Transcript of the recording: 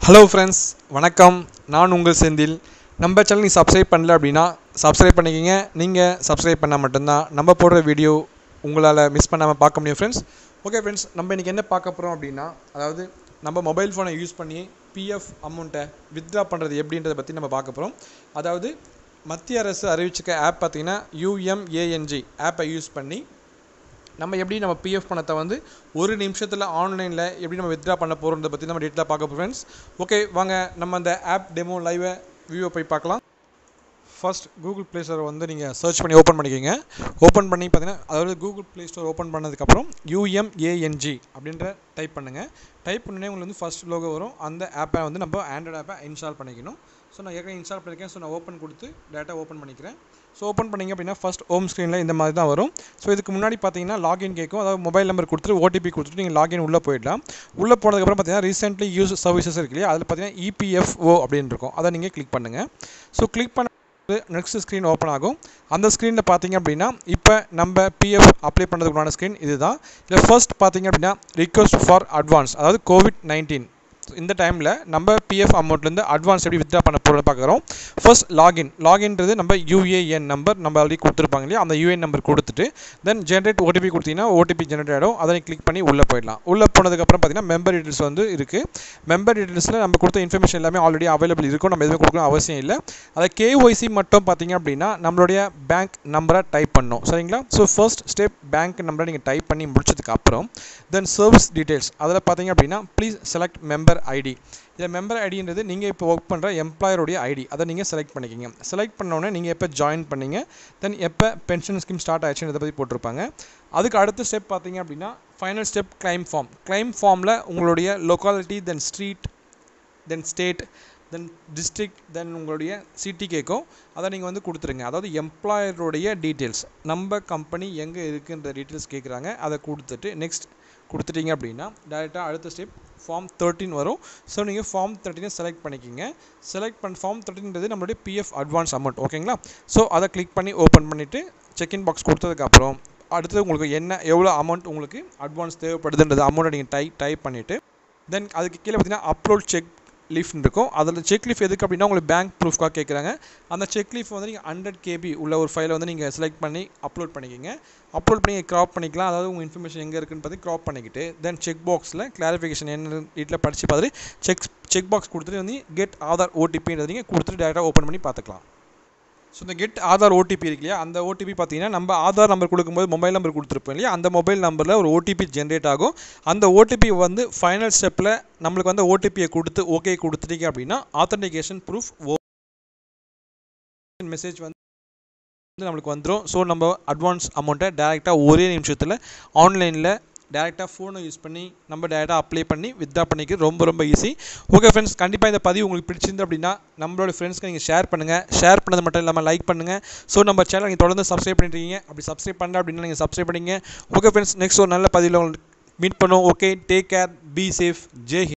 hello friends வணக்கம் நான் உங்கள் செந்தில் நம்ம சேனல் நீ சப்ஸ்கிரைப் பண்ணல அப்படின்னா சப்ஸ்கிரைப் பண்ணிக்கிங்க நீங்கள் சப்ஸ்கிரைப் பண்ணால் மட்டும்தான் நம்ம போடுற வீடியோ உங்களால் மிஸ் பண்ணாமல் பார்க்க முடியும் ஃப்ரெண்ட்ஸ் ஓகே ஃப்ரெண்ட்ஸ் நம்ம இன்றைக்கி என்ன பார்க்க போகிறோம் அப்படின்னா அதாவது நம்ம மொபைல் ஃபோனை யூஸ் பண்ணி பிஎஃப் அமௌண்ட்டை வித்ட்ரா பண்ணுறது எப்படின்றத பற்றி நம்ம பார்க்க போகிறோம் அதாவது மத்திய அரசு அறிவிச்சிருக்க ஆப் பார்த்தீங்கன்னா யூஎம்ஏஎன்ஜி ஆப்பை யூஸ் பண்ணி நம்ம எப்படி நம்ம பிஎஃப் பணத்தை வந்து ஒரு நிமிஷத்தில் ஆன்லைனில் எப்படி நம்ம வித்ட்ரா பண்ண போகிறோன்றத பற்றி நம்ம டீட்டெயிலாக பார்க்க போகிறோம் ஃப்ரெண்ட்ஸ் ஓகே வாங்க நம்ம அந்த ஆப் டெமோ லைவை வியூவை போய் பார்க்கலாம் ஃபர்ஸ்ட் கூகுள் ப்ளே ஸ்டோரை வந்து நீங்கள் சர்ச் பண்ணி ஓப்பன் பண்ணிக்கோங்க ஓப்பன் பண்ணி பார்த்தீங்கன்னா அதாவது கூகுள் ப்ளே ஸ்டோர் ஓப்பன் பண்ணதுக்கப்புறம் யூஎம்ஏஎன்ஜி அப்படின்ற டைப் பண்ணுங்கள் டைப் பண்ணே உங்களுக்கு வந்து ஃபர்ஸ்ட் லோகோ வரும் அந்த ஆப்பை வந்து நம்ம ஆண்ட்ராய்ட் ஆப்பை இன்ஸ்டால் பண்ணிக்கணும் ஸோ நான் ஏற்கனவே இன்ஸ்டால் பண்ணியிருக்கேன் ஸோ நான் ஓப்பன் கொடுத்து டேட்டா ஓப்பன் பண்ணிக்கிறேன் ஸோ ஓப்பன் பண்ணிங்க அப்படின்னா ஃபஸ்ட் ஹோம் ஸ்க்ரீனில் இந்த மாதிரி தான் வரும் ஸோ இதுக்கு முன்னாடி பார்த்தீங்கன்னா லாகின் கேட்கும் அதாவது மொபைல் நம்பர் கொடுத்துட்டு ஓடிபி கொடுத்துட்டு நீங்கள் லாகின் உள்ளே போயிடலாம் உள்ளே போனதுக்கப்புறம் பார்த்தீங்கன்னா ரீசென்ட்லி யூஸ் சர்வீசஸ் இருக்கு இல்லையா அதில் பார்த்தீங்கன்னா இபிஎஃப்ஓ அப்படின்னு இருக்கும் அதை நீங்கள் கிளிக் பண்ணுங்கள் ஸோ கிளிக் பண்ண நெக்ஸ்ட் ஸ்க்ரீன் ஓப்பன் ஆகும் அந்த ஸ்க்ரீனில் பார்த்தீங்க அப்படின்னா இப்போ நம்ம பிஎஃப் அப்ளை பண்ணுறதுக்குண்டான ஸ்க்ரீன் இதுதான் இதில் ஃபர்ஸ்ட் பார்த்தீங்க அப்படின்னா ரிக்வஸ்ட் ஃபார் அட்வான்ஸ் அதாவது கோவிட் நைன்டீன் இந்த டைமில் நம்ம பிஎஃப் அமௌண்ட்லேருந்து அட்வான்ஸ் எப்படி வித்ட்ரா பண்ண போகிறத பார்க்குறோம் ஃபர்ஸ்ட் லாகின் லாகின்றது நம்ம யூஏஎன் நம்பர் நம்ம ஆல்ரெடி கொடுத்துருப்பாங்க இல்லையா அந்த யூஏஎன் நம்பர் கொடுத்துட்டு தென் ஜென்ரேட் ஓடிபி கொடுத்தீங்கன்னா ஓடிபி ஜென்ரேட் ஆகிடும் அதை கிளிக் பண்ணி உள்ளே போயிடலாம் உள்ளே போனதுக்கப்புறம் பார்த்தீங்கன்னா மெம்பர் டீட்டெயில்ஸ் வந்து இருக்குது மெம்பர் டீட்டெயில்ஸில் நம்ம கொடுத்த இன்ஃபர்மேஷன் எல்லாமே ஆல்ரெடி அவைலபிள் இருக்கும் நம்ம எதுவுமே கொடுக்கணும் அவசியம் இல்லை அதை கேஒய்சி மட்டும் பார்த்தீங்க அப்படின்னா நம்மளுடைய பேங்க் நம்பரை டைப் பண்ணணும் சரிங்களா ஸோ ஃபர்ஸ்ட் ஸ்டெப் பேங்க் நம்பரை நீங்கள் டைப் பண்ணி முடிச்சதுக்கு அப்புறம் தென் சர்வீஸ் டீட்டெயில்ஸ் அதில் பார்த்தீங்க அப்படின்னா ப்ளீஸ் செலக்ட் மெம்பர் ஐடி இதில் மெம்பர் ஐடின்றது நீங்கள் இப்போ ஒர்க் பண்ணுற எம்ப்ளாயருடைய ஐடி அதை நீங்கள் செலக்ட் பண்ணிக்கிங்க செலக்ட் பண்ணோன்னே நீங்கள் எப்போ ஜாயின் பண்ணீங்க தென் எப்போ பென்ஷன் ஸ்கீம் ஸ்டார்ட் ஆச்சுன்றதை பற்றி போட்டிருப்பாங்க அதுக்கு அடுத்த ஸ்டெப் பார்த்தீங்க அப்படின்னா final step claim form claim ஃபார்மில் உங்களுடைய locality then street then state then district then உங்களுடைய சிட்டி கேட்கும் அதை நீங்கள் வந்து கொடுத்துருங்க அதாவது எம்ப்ளாயருடைய டீட்டெயில்ஸ் நம்ம கம்பெனி எங்கே இருக்குன்ற டீட்டெயில்ஸ் கேட்குறாங்க அதை கொடுத்துட்டு நெக்ஸ்ட் கொடுத்துட்டீங்க அப்படின்னா டேரெக்டாக அடுத்த ஸ்டெப் ஃபார்ம் தேர்ட்டின் வரும் ஸோ நீங்கள் ஃபார்ம் தேர்ட்டினை செலக்ட் பண்ணிக்கிங்க செலக்ட் பண்ண ஃபார்ம் தேர்ட்டின்றது நம்மளுடைய பிஎஃப் அட்வான்ஸ் அமௌண்ட் ஓகேங்களா ஸோ அதை கிளிக் பண்ணி ஓப்பன் பண்ணிவிட்டு செக்இன் பாக்ஸ் கொடுத்ததுக்கப்புறம் அடுத்தது உங்களுக்கு என்ன எவ்வளோ அமௌண்ட் உங்களுக்கு அட்வான்ஸ் தேவைப்படுதுன்றது அமௌண்ட்டை நீங்கள் டை டைப் பண்ணிவிட்டு தென் அதுக்கு கீழே பார்த்தீங்கன்னா அப்லோட் செக் லீஃப்னு இருக்கும் அதில் செக் லீஃப் எதுக்கு அப்படின்னா உங்களுக்கு பேங்க் ப்ரூஃப்காக கேட்குறாங்க அந்த செக் லீஃப் வந்து நீங்கள் ஹண்ட்ரட் கேபி உள்ள ஒரு ஃபைலை வந்து நீங்கள் செலக்ட் பண்ணி அப்லோட் பண்ணிக்கிங்க அப்லோட் பண்ணி க்ராப் பண்ணிக்கலாம் அதாவது உங்கள் இன்ஃபர்மேஷன் எங்கே இருக்குன்னு பார்த்து க்ராப் பண்ணிக்கிட்டு தென் செக் பாக்ஸில் கிளாரிஃபிகேஷன் என்ன வீட்டில் படித்து பார்த்துட்டு செக் செக் பாக்ஸ் கொடுத்துட்டு வந்து கெட் ஆதார் ஓடிபின்றது நீங்கள் கொடுத்துட்டு டேரெக்டாக ஓப்பன் பண்ணி பார்த்துக்கலாம் ஸோ இந்த கெட் ஆதார் ஓடிபி இருக்கு இல்லையா அந்த ஓடிபி பார்த்தீங்கன்னா நம்ம ஆதார் நம்பர் கொடுக்கும்போது மொபைல் நம்பர் கொடுத்துருப்போம் இல்லையா அந்த மொபைல் நம்பரில் ஒரு ஓடிபி ஜென்ரேட் ஆகும் அந்த ஓடிபி வந்து ஃபைனல் ஸ்டெப்பில் நம்மளுக்கு வந்து ஓடிபியை கொடுத்து ஓகே கொடுத்துட்டீங்க அப்படின்னா ஆத்தன்டிகேஷன் ப்ரூஃப் ஓ மெசேஜ் வந்து நம்மளுக்கு வந்துடும் ஸோ நம்ம அட்வான்ஸ் அமௌண்ட்டை டேரெக்டாக ஒரே நிமிஷத்தில் ஆன்லைனில் டேரெக்டாக ஃபோனை யூஸ் பண்ணி நம்ம டேரெக்டாக அப்ளை பண்ணி வித்ட்ரா பண்ணிக்க ரொம்ப ரொம்ப ஈஸி ஓகே ஃப்ரெண்ட்ஸ் கண்டிப்பாக இந்த பதிவு உங்களுக்கு பிடிச்சிருந்து அப்படின்னா நம்மளோட ஃப்ரெண்ட்ஸ்க்கு நீங்கள் ஷேர் பண்ணுங்கள் ஷேர் பண்ணது மட்டும் இல்லாமல் லைக் பண்ணுங்கள் ஸோ நம்ம சேனல் நீங்கள் தொடர்ந்து சப்ஸ்கிரைப் பண்ணிருக்கீங்க அப்படி சப்ஸ்கிரைப் பண்ணல அப்படின்னா நீங்கள் சப்ஸ்கிரைப் பண்ணிங்க ஓகே ஃப்ரெண்ட்ஸ் நெக்ஸ்ட் ஒரு நல்ல பதிவில் உங்களுக்கு மீட் பண்ணுவோம் okay take care be safe Jai Hind